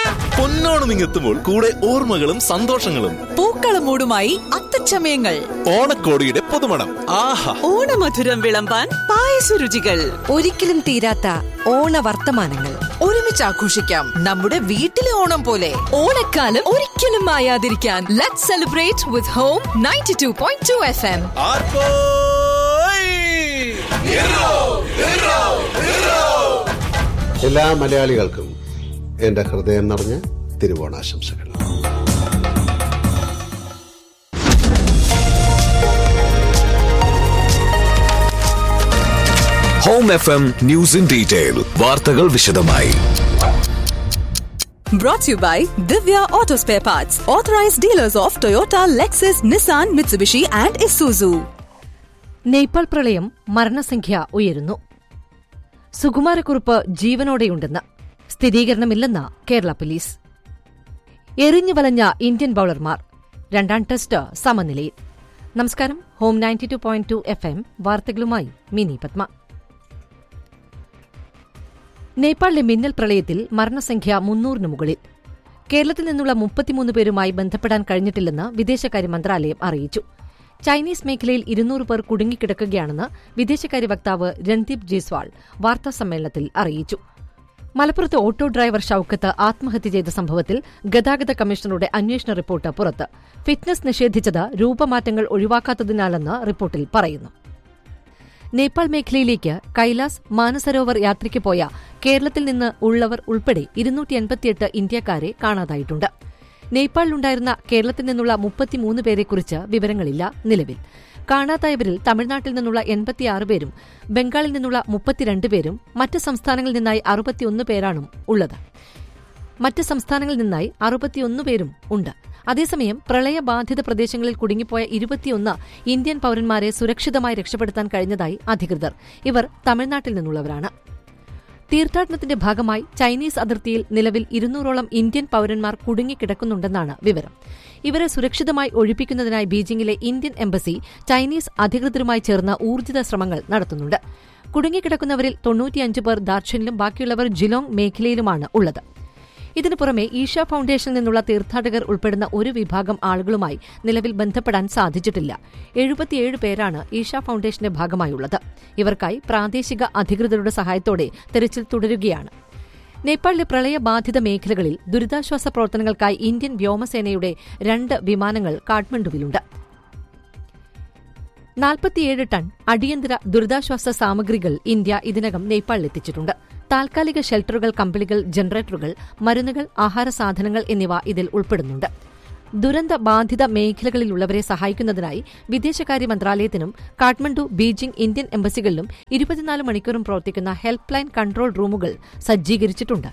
പൊന്നോണം ഇങ്ങെത്തുമ്പോൾ കൂടെ ഓർമ്മകളും സന്തോഷങ്ങളും പൂക്കളമൂടുമായി അത്തച്ചമയങ്ങൾ ഓണക്കോടിയുടെ പുതുമണം ആഹാ ഓണമധുരം വിളമ്പാൻ പായസരുചികൾ ഒരിക്കലും തീരാത്ത ഓണവർത്തമാനങ്ങൾ ഒരുമിച്ച് ആഘോഷിക്കാം നമ്മുടെ വീട്ടിലെ ഓണം പോലെ ഓണക്കാലം ഒരിക്കലും മായാതിരിക്കാൻ let celebrate with home ninety two point two F M എല്ലാ മലയാളികൾക്കും എൻ്റെ ഹൃദയം നിറഞ്ഞ തിരുവോണാശംസകൾ home F M news in detail വാർത്തകൾ വിശദമായി Brought to you by Divya Auto Spare Parts, authorized dealers of Toyota, Lexus, Nissan, Mitsubishi, and Isuzu. Nepal പ്രളയം മരണസംഖ്യ ഉയരുന്നു സുകുമാരക്കുറുപ്പ് ജീവനോടെയുണ്ടെന്ന് സ്ഥിരീകരണമില്ലെന്ന് കേരള പോലീസ് എറിഞ്ഞു വലഞ്ഞ ഇന്ത്യൻ ബൌളർമാർ രണ്ടാം ടെസ്റ്റ് സമനിലയിൽ നമസ്കാരം home ninety two point two F M വാർത്തകളുമായി മിനി പത്മ നേപ്പാളിലെ മിന്നൽ പ്രളയത്തിൽ മരണസംഖ്യ മുന്നൂറിന് മുകളിൽ കേരളത്തിൽ നിന്നുള്ള മുപ്പത്തിമൂന്ന് പേരുമായി ബന്ധപ്പെടാൻ കഴിഞ്ഞിട്ടില്ലെന്ന് വിദേശകാര്യ മന്ത്രാലയം അറിയിച്ചു ചൈനീസ് മേഖലയിൽ ഇരുന്നൂറ് പേർ കുടുങ്ങിക്കിടക്കുകയാണെന്ന് വിദേശകാര്യ വക്താവ് രൺദീപ് ജയ്സ്വാൾ വാർത്താസമ്മേളനത്തിൽ അറിയിച്ചു മലപ്പുറത്ത് ഓട്ടോ ഡ്രൈവർ ഷൌക്കത്ത് ആത്മഹത്യ ചെയ്ത സംഭവത്തിൽ ഗതാഗത കമ്മീഷണറുടെ അന്വേഷണ റിപ്പോർട്ട് പുറത്ത് ഫിറ്റ്നസ് നിഷേധിച്ചത് രൂപമാറ്റങ്ങൾ ഒഴിവാക്കാത്തതിനാലെന്ന് റിപ്പോർട്ടിൽ പറയുന്നു നേപ്പാൾ മേഖലയിലേക്ക് കൈലാസ് മാനസരോവർ യാത്രയ്ക്ക് പോയ കേരളത്തിൽ നിന്ന് ഉള്ളവർ ഉൾപ്പെടെ ഇരുന്നൂറ്റി എൺപത്തിയെട്ട് ഇന്ത്യക്കാരെ കാണാതായിട്ടുണ്ട് നേപ്പാളിലുണ്ടായിരുന്ന കേരളത്തിൽ നിന്നുള്ള മുപ്പത്തിമൂന്ന് പേരെക്കുറിച്ച് വിവരങ്ങളില്ല നിലവിൽ കാണാതായവരിൽ തമിഴ്നാട്ടിൽ നിന്നുള്ള എൺപത്തിയാറ് പേരും ബംഗാളിൽ നിന്നുള്ള മുപ്പത്തിരണ്ട് പേരും മറ്റ് സംസ്ഥാനങ്ങളിൽ നിന്നായി അറുപത്തിയൊന്ന് പേരാണ് ഉള്ളത് മറ്റ് സംസ്ഥാനങ്ങളിൽ നിന്നായി അറുപത്തിയൊന്ന് പേരും ഉണ്ട് അതേസമയം പ്രളയബാധിത പ്രദേശങ്ങളിൽ കുടുങ്ങിപ്പോയ ഇരുപത്തിയൊന്ന് ഇന്ത്യൻ പൌരന്മാരെ സുരക്ഷിതമായി രക്ഷപ്പെടുത്താൻ കഴിഞ്ഞതായി അധികൃതർ ഇവർ തമിഴ്നാട്ടിൽ നിന്നുള്ളവരാണ് തീർത്ഥാടനത്തിന്റെ ഭാഗമായി ചൈനീസ് അതിർത്തിയിൽ നിലവിൽ ഇരുന്നൂറോളം ഇന്ത്യൻ പൌരന്മാർ കുടുങ്ങിക്കിടക്കുന്നുണ്ടെന്നാണ് വിവരം ഇവരെ സുരക്ഷിതമായി ഒഴിപ്പിക്കുന്നതിനായി ബീജിംഗിലെ ഇന്ത്യൻ എംബസി ചൈനീസ് അധികൃതരുമായി ചേർന്ന് ഊർജിത ശ്രമങ്ങൾ നടത്തുന്നുണ്ട് കുടുങ്ങിക്കിടക്കുന്നവരിൽ തൊണ്ണൂറ്റിയഞ്ച് പേർ ദാർച്ചനിലും ബാക്കിയുള്ളവർ ജിലോങ് മേഖലയിലുമാണ് ഉള്ളത് ഇതിനു പുറമെ ഈഷ ഫൌണ്ടേഷനിൽ നിന്നുള്ള തീർത്ഥാടകർ ഉൾപ്പെടുന്ന ഒരു വിഭാഗം ആളുകളുമായി നിലവിൽ ബന്ധപ്പെടാൻ സാധിച്ചിട്ടില്ല എഴുപത്തിയേഴ് പേരാണ് ഈഷ ഫൌണ്ടേഷന്റെ ഭാഗമായുള്ളത് ഇവർക്കായി പ്രാദേശിക അധികൃതരുടെ സഹായത്തോടെ തെരച്ചിൽ തുടരുകയാണ് നേപ്പാളിലെ പ്രളയബാധിത മേഖലകളിൽ ദുരിതാശ്വാസ പ്രവർത്തനങ്ങൾക്കായി ഇന്ത്യൻ വ്യോമസേനയുടെ രണ്ട് വിമാനങ്ങൾ കാഠ്മണ്ഡുവിലുണ്ട് നാൽപ്പത്തിയേഴ് ടൺ അടിയന്തര ദുരിതാശ്വാസ സാമഗ്രികൾ ഇന്ത്യ ഇതിനകം നേപ്പാളിലെത്തിച്ചിട്ടുണ്ട് താൽക്കാലിക ഷെൽട്ടറുകൾ കമ്പിളികൾ ജനറേറ്ററുകൾ മരുന്നുകൾ ആഹാര സാധനങ്ങൾ എന്നിവ ഇതിൽ ഉൾപ്പെടുന്നുണ്ട് ദുരന്ത ബാധിത മേഖലകളിലുള്ളവരെ സഹായിക്കുന്നതിനായി വിദേശകാര്യ മന്ത്രാലയത്തിനും കാഠ്മണ്ഡു ബീജിംഗ് ഇന്ത്യൻ എംബസികളിലും ഇരുപത്തിനാല് മണിക്കൂറും പ്രവർത്തിക്കുന്ന ഹെൽപ്പ് ലൈൻ കൺട്രോൾ റൂമുകൾ സജ്ജീകരിച്ചിട്ടുണ്ട്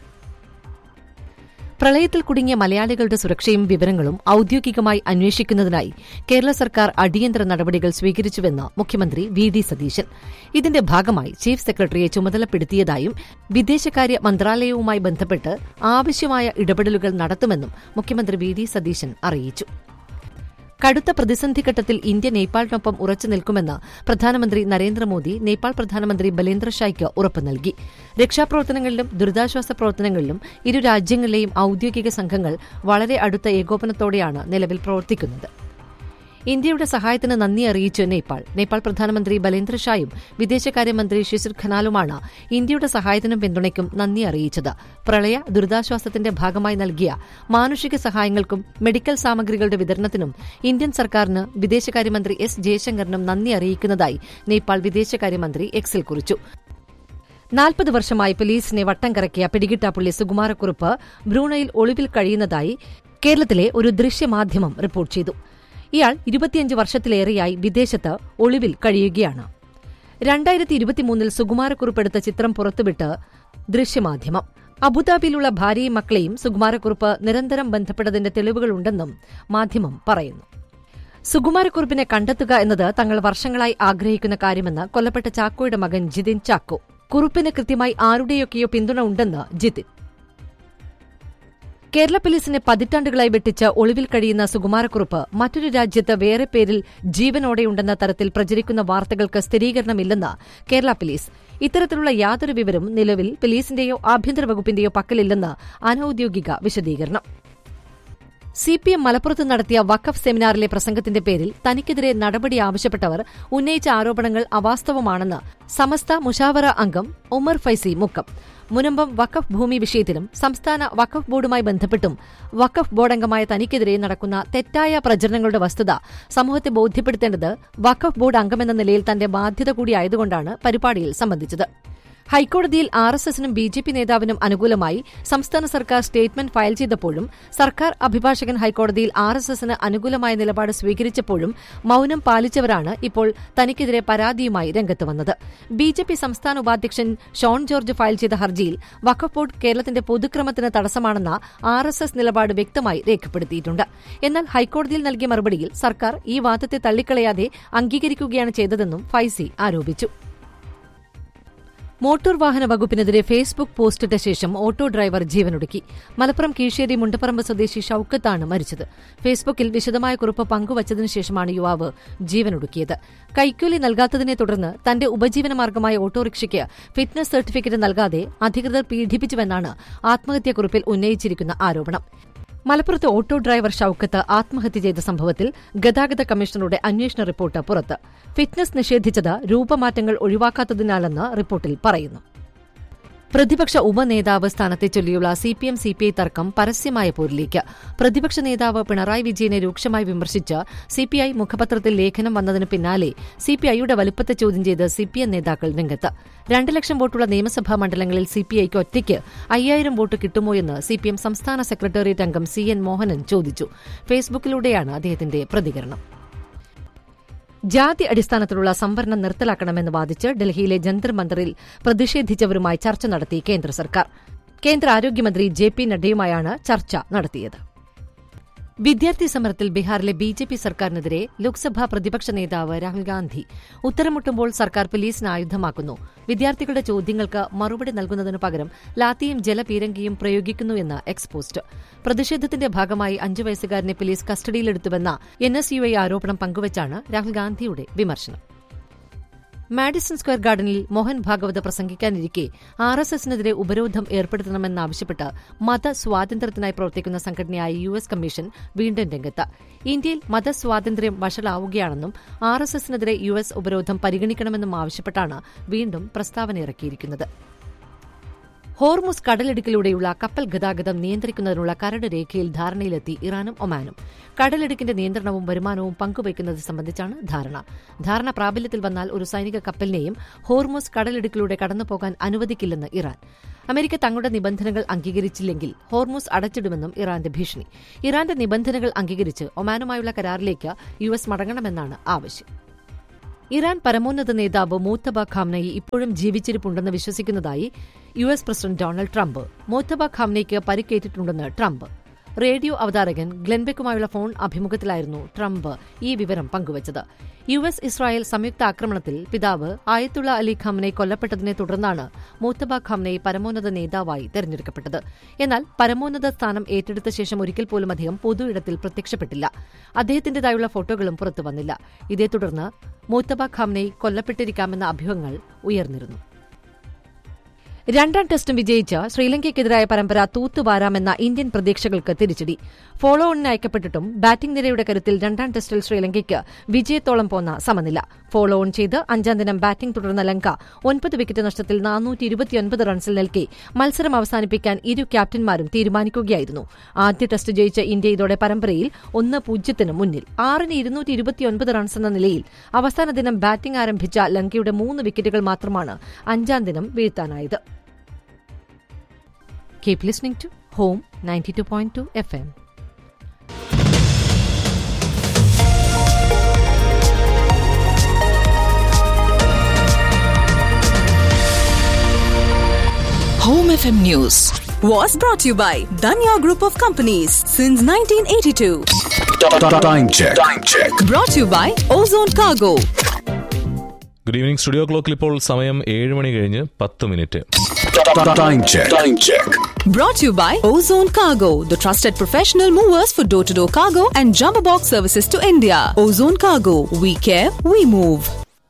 പ്രളയത്തിൽ കുടുങ്ങിയ മലയാളികളുടെ സുരക്ഷയും വിവരങ്ങളും ഔദ്യോഗികമായി അന്വേഷിക്കുന്നതിനായി കേരള സർക്കാർ അടിയന്തര നടപടികൾ സ്വീകരിച്ചുവെന്ന് മുഖ്യമന്ത്രി വി ഡി സതീശൻ ഇതിന്റെ ഭാഗമായി ചീഫ് സെക്രട്ടറിയെ ചുമതലപ്പെടുത്തിയതായും വിദേശകാര്യ മന്ത്രാലയവുമായി ബന്ധപ്പെട്ട് ആവശ്യമായ ഇടപെടലുകൾ നടത്തുമെന്നും മുഖ്യമന്ത്രി വി ഡി സതീശൻ അറിയിച്ചു കടുത്ത പ്രതിസന്ധിഘട്ടത്തിൽ ഇന്ത്യ നേപ്പാളിനൊപ്പം ഉറച്ചു നിൽക്കുമെന്ന് പ്രധാനമന്ത്രി നരേന്ദ്രമോദി നേപ്പാൾ പ്രധാനമന്ത്രി ബലേന്ദ്ര ഷായ്ക്ക് ഉറപ്പ് നൽകി രക്ഷാപ്രവർത്തനങ്ങളിലും ദുരിതാശ്വാസ പ്രവർത്തനങ്ങളിലും ഇരു രാജ്യങ്ങളിലെയും ഔദ്യോഗിക സംഘങ്ങൾ വളരെ അടുത്ത ഏകോപനത്തോടെയാണ് നിലവിൽ പ്രവർത്തിക്കുന്നത് ഇന്ത്യയുടെ സഹായത്തിന് നന്ദി അറിയിച്ചു നേപ്പാൾ നേപ്പാൾ പ്രധാനമന്ത്രി ബലേന്ദ്ര ഷായും വിദേശകാര്യമന്ത്രി ശിശിർ ഖനാലുമാണ് ഇന്ത്യയുടെ സഹായത്തിനും പിന്തുണയ്ക്കും നന്ദി അറിയിച്ചത് പ്രളയ ദുരിതാശ്വാസത്തിന്റെ ഭാഗമായി നൽകിയ മാനുഷിക സഹായങ്ങൾക്കും മെഡിക്കൽ സാമഗ്രികളുടെ വിതരണത്തിനും ഇന്ത്യൻ സർക്കാരിന് വിദേശകാര്യമന്ത്രി എസ് ജയശങ്കറിനും നന്ദി അറിയിക്കുന്നതായി നേപ്പാൾ വിദേശകാര്യമന്ത്രി എക്സിൽ കുറിച്ചു നാൽപ്പത് വർഷമായി പോലീസിനെ വട്ടം കറക്കിയ പിടികിട്ടാപ്പുള്ളി സുകുമാരക്കുറുപ്പ് ബ്രൂണയിൽ ഒളിവിൽ കഴിയുന്നതായി കേരളത്തിലെ ഒരു ദൃശ്യമാധ്യമം റിപ്പോർട്ട് ചെയ്തു ഇയാൾ ഇരുപത്തിയഞ്ച് വർഷത്തിലേറെയായി വിദേശത്ത് ഒളിവിൽ കഴിയുകയാണ് രണ്ടായിരത്തി ഇരുപത്തിമൂന്നിൽ സുകുമാരക്കുറുപ്പെടുത്ത ചിത്രം പുറത്തുവിട്ട് ദൃശ്യമാധ്യമം അബുദാബിയിലുള്ള ഭാര്യയും മക്കളെയും സുകുമാരക്കുറുപ്പ് നിരന്തരം ബന്ധപ്പെട്ടതിന്റെ തെളിവുകളുണ്ടെന്നും മാധ്യമം പറയുന്നു സുകുമാരക്കുറുപ്പിനെ കണ്ടെത്തുക എന്നത് തങ്ങൾ വർഷങ്ങളായി ആഗ്രഹിക്കുന്ന കാര്യമെന്ന് കൊല്ലപ്പെട്ട ചാക്കോയുടെ മകൻ ജിതിൻ ചാക്കോ കുറുപ്പിന് കൃത്യമായി ആരുടെയൊക്കെയോ പിന്തുണ ഉണ്ടെന്ന് ജിതിൻ കേരള പോലീസിനെ പതിറ്റാണ്ടുകളായി വെട്ടിച്ച് ഒളിവിൽ കഴിയുന്ന സുകുമാരക്കുറുപ്പ് മറ്റൊരു രാജ്യത്ത് വേറെ പേരിൽ ജീവനോടെയുണ്ടെന്ന തരത്തിൽ പ്രചരിക്കുന്ന വാർത്തകൾക്ക് സ്ഥിരീകരണമില്ലെന്ന് കേരള പോലീസ് ഇത്തരത്തിലുള്ള യാതൊരു വിവരവും നിലവിൽ പോലീസിന്റെയോ ആഭ്യന്തര വകുപ്പിന്റെയോ പക്കലില്ലെന്ന് അനൌദ്യോഗിക വിശദീകരണം സി പി എം മലപ്പുറത്ത് നടത്തിയ വഖഫ് സെമിനാറിലെ പ്രസംഗത്തിന്റെ പേരിൽ തനിക്കെതിരെ നടപടി ആവശ്യപ്പെട്ടവർ ഉന്നയിച്ച ആരോപണങ്ങൾ അവാസ്തവമാണെന്ന് സമസ്ത മുഷാവറ അംഗം ഉമർ ഫൈസി മുക്കം മുനമ്പം വഖഫ് ഭൂമി വിഷയത്തിലും സംസ്ഥാന വഖഫ് ബോർഡുമായി ബന്ധപ്പെട്ടും വഖഫ് ബോർഡ് അംഗമായ തനിക്കെതിരെ നടക്കുന്ന തെറ്റായ പ്രചരണങ്ങളുടെ വസ്തുത സമൂഹത്തെ ബോധ്യപ്പെടുത്തേണ്ടത് വഖഫ് ബോർഡ് അംഗമെന്ന നിലയിൽ തന്റെ ബാധ്യത കൂടിയായതുകൊണ്ടാണ് പരിപാടിയിൽ സംബന്ധിച്ചത് ഹൈക്കോടതിയിൽ ആർ എസ് എസിനും ബി ജെ പി നേതാവിനും അനുകൂലമായി സംസ്ഥാന സർക്കാർ സ്റ്റേറ്റ്മെന്റ് ഫയൽ ചെയ്തപ്പോഴും സർക്കാർ അഭിഭാഷകൻ ഹൈക്കോടതിയിൽ ആർ എസ് എസിന് അനുകൂലമായ നിലപാട് സ്വീകരിച്ചപ്പോഴും മൌനം പാലിച്ചവരാണ് ഇപ്പോൾ തനിക്കെതിരെ പരാതിയുമായി രംഗത്ത് വന്നത് ബി ജെ പി സംസ്ഥാന ഉപാധ്യക്ഷൻ ഷോൺ ജോർജ് ഫയൽ ചെയ്ത ഹർജിയിൽ വഖഫ് ബോർഡ് കേരളത്തിന്റെ പൊതുക്രമത്തിന് തടസ്സമാണെന്ന ആർ എസ് എസ് നിലപാട് വ്യക്തമായി രേഖപ്പെടുത്തിയിട്ടുണ്ട് എന്നാൽ ഹൈക്കോടതിയിൽ നൽകിയ മറുപടിയിൽ സർക്കാർ ഈ വാദത്തെ തള്ളിക്കളയാതെ അംഗീകരിക്കുകയാണ് ചെയ്തതെന്നും ഫൈസി ആരോപിച്ചു മോട്ടോർ വാഹന വകുപ്പിനെതിരെ ഫേസ്ബുക്ക് പോസ്റ്റിട്ട ശേഷം ഓട്ടോ ഡ്രൈവർ ജീവനൊടുക്കി മലപ്പുറം കീഴ്ശ്ശേരി മുണ്ടപ്പറമ്പ് സ്വദേശി ഷൌക്കത്താണ് മരിച്ചത് ഫേസ്ബുക്കിൽ വിശദമായ കുറിപ്പ് പങ്കുവച്ചതിനു ശേഷമാണ് യുവാവ് ജീവനൊടുക്കിയത് കൈക്കൂലി നൽകാത്തതിനെ തുടർന്ന് തന്റെ ഉപജീവനമാർഗമായ ഓട്ടോറിക്ഷയ്ക്ക് ഫിറ്റ്നസ് സർട്ടിഫിക്കറ്റ് നൽകാതെ അധികൃതർ പീഡിപ്പിച്ചുവെന്നാണ് ആത്മഹത്യാക്കുറിപ്പിൽ ഉന്നയിച്ചിരിക്കുന്ന ആരോപണം മലപ്പുറത്ത് ഓട്ടോ ഡ്രൈവർ ഷൌക്കത്ത് ആത്മഹത്യ ചെയ്ത സംഭവത്തിൽ ഗതാഗത കമ്മീഷണറുടെ അന്വേഷണ റിപ്പോർട്ട് പുറത്ത് ഫിറ്റ്നസ് നിഷേധിച്ചത് രൂപമാറ്റങ്ങൾ ഒഴിവാക്കാത്തതിനാലെന്ന് റിപ്പോർട്ടിൽ പറയുന്നു പ്രതിപക്ഷ ഉപനേതാവ് സ്ഥാനത്തെ ചൊല്ലിയുള്ള C P M C P I തർക്കം പരസ്യമായ പോരിലേക്ക് പ്രതിപക്ഷ നേതാവ് പിണറായി വിജയനെ രൂക്ഷമായി വിമർശിച്ച് സി പി ഐ മുഖപത്രത്തിൽ ലേഖനം വന്നതിന് പിന്നാലെ സി പി ഐയുടെ വലുപ്പത്തെ ചോദ്യം ചെയ്ത് സി പി എം നേതാക്കൾ രംഗത്ത് രണ്ട് ലക്ഷം വോട്ടുള്ള നിയമസഭാ മണ്ഡലങ്ങളിൽ സി പി ഐക്ക് ഒറ്റയ്ക്ക് അയ്യായിരം വോട്ട് കിട്ടുമോയെന്ന് സി പി എം സംസ്ഥാന സെക്രട്ടേറിയറ്റ് അംഗം സി എൻ മോഹനൻ ചോദിച്ചു ഫേസ്ബുക്കിലൂടെയാണ് അദ്ദേഹത്തിന്റെ പ്രതികരണം ജാതി അടിസ്ഥാനത്തിലുള്ള സംവരണം നിർത്തലാക്കണമെന്ന് വാദിച്ച് ഡൽഹിയിലെ ജന്തർ മന്ദറിൽ പ്രതിഷേധിച്ചവരുമായി ചർച്ച നടത്തി കേന്ദ്ര സർക്കാർ കേന്ദ്ര ആരോഗ്യമന്ത്രി ജെ പി നഡ്ഡയുമായാണ് ചർച്ച നടത്തിയത് വിദ്യാർത്ഥി സമരത്തിൽ ബീഹാറിലെ ബി ജെ പി സർക്കാരിനെതിരെ ലോക്സഭാ പ്രതിപക്ഷ നേതാവ് രാഹുൽ ഗാന്ധി ഉത്തരമുട്ടുമ്പോൾ സർക്കാർ പോലീസിന് ആയുധമാക്കുന്നു വിദ്യാർത്ഥികളുടെ ചോദ്യങ്ങൾക്ക് മറുപടി നൽകുന്നതിനു പകരം ലാത്തിയും ജലപീരങ്കിയും പ്രയോഗിക്കുന്നുവെന്ന് എക്സ്പോസ്റ്റ് പ്രതിഷേധത്തിന്റെ ഭാഗമായി അഞ്ചു വയസ്സുകാരനെ പോലീസ് കസ്റ്റഡിയിലെടുത്തുവെന്ന എൻ എസ് യു ഐ ആരോപണം പങ്കുവച്ചാണ് രാഹുൽ ഗാന്ധിയുടെ വിമർശനം മാഡിസൺ സ്ക്വയർ ഗാർഡനിൽ മോഹൻ ഭാഗവത് പ്രസംഗിക്കാനിരിക്കെ ആർ എസ് എസിനെതിരെ ഉപരോധം ഏർപ്പെടുത്തണമെന്നാവശ്യപ്പെട്ട് മതസ്വാതന്ത്ര്യത്തിനായി പ്രവർത്തിക്കുന്ന സംഘടനയായ യു എസ് കമ്മീഷൻ വീണ്ടും രംഗത്ത് ഇന്ത്യയിൽ മതസ്വാതന്ത്ര്യം വഷളാവുകയാണെന്നും ആർ എസ് എസിനെതിരെ യു എസ് ഉപരോധം പരിഗണിക്കണമെന്നും ആവശ്യപ്പെട്ടാണ് വീണ്ടും പ്രസ്താവന ഇറക്കിയിരിക്കുന്നത് ഹോർമുസ് കടലിടുക്കിലൂടെയുള്ള കപ്പൽ ഗതാഗതം നിയന്ത്രിക്കുന്നതിനുള്ള കരട് രേഖയിൽ ധാരണയിലെത്തി ഇറാനും ഒമാനും കടലിടുക്കിന്റെ നിയന്ത്രണവും വരുമാനവും പങ്കുവയ്ക്കുന്നത് സംബന്ധിച്ചാണ് ധാരണ ധാരണ പ്രാബല്യത്തിൽ വന്നാൽ ഒരു സൈനിക കപ്പലിനെയും ഹോർമുസ് കടലിടുക്കിലൂടെ കടന്നുപോകാൻ അനുവദിക്കില്ലെന്ന് ഇറാൻ അമേരിക്ക തങ്ങളുടെ നിബന്ധനകൾ അംഗീകരിച്ചില്ലെങ്കിൽ ഹോർമുസ് അടച്ചിടുമെന്നും ഇറാന്റെ ഭീഷണി ഇറാന്റെ നിബന്ധനകൾ അംഗീകരിച്ച് ഒമാനുമായുള്ള കരാറിലേക്ക് യു എസ് മടങ്ങണമെന്നാണ് ആവശ്യം ഇറാൻ പരമോന്നത നേതാവ് മൂത്തബ ഖാംനയി ഇപ്പോഴും ജീവിച്ചിരിപ്പുണ്ടെന്ന് വിശ്വസിക്കുന്നതായി U S president Donald Trump Mojtaba ഖാംനയ്ക്ക് പരിക്കേറ്റിട്ടുണ്ടെന്ന് ട്രംപ് റേഡിയോ അവതാരകൻ ഗ്ലെൻബെക്കുമായുള്ള ഫോൺ അഭിമുഖത്തിലായിരുന്നു ട്രംപ് ഈ വിവരം പങ്കുവച്ചത് യു എസ് ഇസ്രായേൽ സംയുക്ത ആക്രമണത്തിൽ പിതാവ് ആയത്തുള്ള അലി ഖാംനെ കൊല്ലപ്പെട്ടതിനെ തുടർന്നാണ് മൂത്തബ ഖാംനെ പരമോന്നത നേതാവായി തെരഞ്ഞെടുക്കപ്പെട്ടത് എന്നാൽ പരമോന്നത സ്ഥാനം ഏറ്റെടുത്ത ശേഷം ഒരിക്കൽ പോലും അദ്ദേഹം പൊതു ഇടത്തിൽ പ്രത്യക്ഷപ്പെട്ടില്ല അദ്ദേഹത്തിന്റേതായുള്ള ഫോട്ടോകളും പുറത്തു വന്നില്ല ഇതേ തുടർന്ന് മൂത്തബ ഖാംനെ കൊല്ലപ്പെട്ടിരിക്കാമെന്ന അഭ്യൂഹങ്ങൾ ഉയർന്നിരുന്നു രണ്ടാം ടെസ്റ്റും വിജയിച്ച ശ്രീലങ്കയ്ക്കെതിരായ പരമ്പര തൂത്തുവാരാമെന്ന ഇന്ത്യൻ പ്രതീക്ഷകൾക്ക് തിരിച്ചടി ഫോളോ ഓണിന് അയക്കപ്പെട്ടിട്ടും ബാറ്റിംഗ് നിരയുടെ കരുത്തിൽ രണ്ടാം ടെസ്റ്റിൽ ശ്രീലങ്കയ്ക്ക് വിജയത്തോളം പോന്ന സമനില ഫോളോ ഓൺ ചെയ്ത് അഞ്ചാം ദിനം ബാറ്റിംഗ് തുടർന്ന ലങ്ക ഒൻപത് വിക്കറ്റ് നഷ്ടത്തിൽ നാനൂറ്റി ഇരുപത്തിയൊൻപത് റൺസിൽ നിൽക്കെ മത്സരം അവസാനിപ്പിക്കാൻ ഇരു ക്യാപ്റ്റന്മാരും തീരുമാനിക്കുകയായിരുന്നു ആദ്യ ടെസ്റ്റ് ജയിച്ച ഇന്ത്യ ഇതോടെ പരമ്പരയിൽ ഒന്ന് പൂജ്യത്തിന് മുന്നിൽ ആറിന് ഇരുന്നൂറ്റി ഇരുപത്തിയൊൻപത് റൺസ് എന്ന നിലയിൽ അവസാന ദിനം ബാറ്റിംഗ് ആരംഭിച്ച ലങ്കയുടെ മൂന്ന് വിക്കറ്റുകൾ മാത്രമാണ് അഞ്ചാം ദിനം വീഴ്ത്താനായത് Keep listening to Home 92.2 FM. Home FM News was brought to you by Danya Group of Companies since 1982. Time check. Time check. Brought to you by Ozone Cargo. Good evening studio ക്ലോക്കിൽ ഇപ്പോൾ സമയം ഏഴ് മണി കഴിഞ്ഞ് പത്ത് minute Time check. Time check. Brought to you by Ozone Cargo, the trusted professional movers for door to door cargo and jumbo box services to India. Ozone Cargo, we care, we move.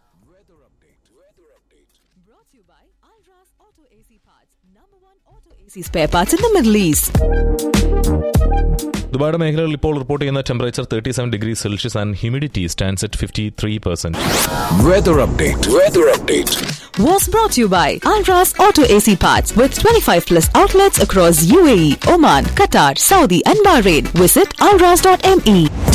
Brought to you by Alras Auto AC Parts, number one auto AC spare parts in the Middle East. ദുബായുടെ മേഖലകളിൽ ഇപ്പോൾ report ചെയ്യുന്ന temperature thirty seven degree Celsius and humidity stands at fifty three percent Weather update. Weather update. Was brought to you by Alras Auto AC Parts with 25 plus outlets across UAE, Oman, Qatar, Saudi, and Bahrain. Visit alras.me.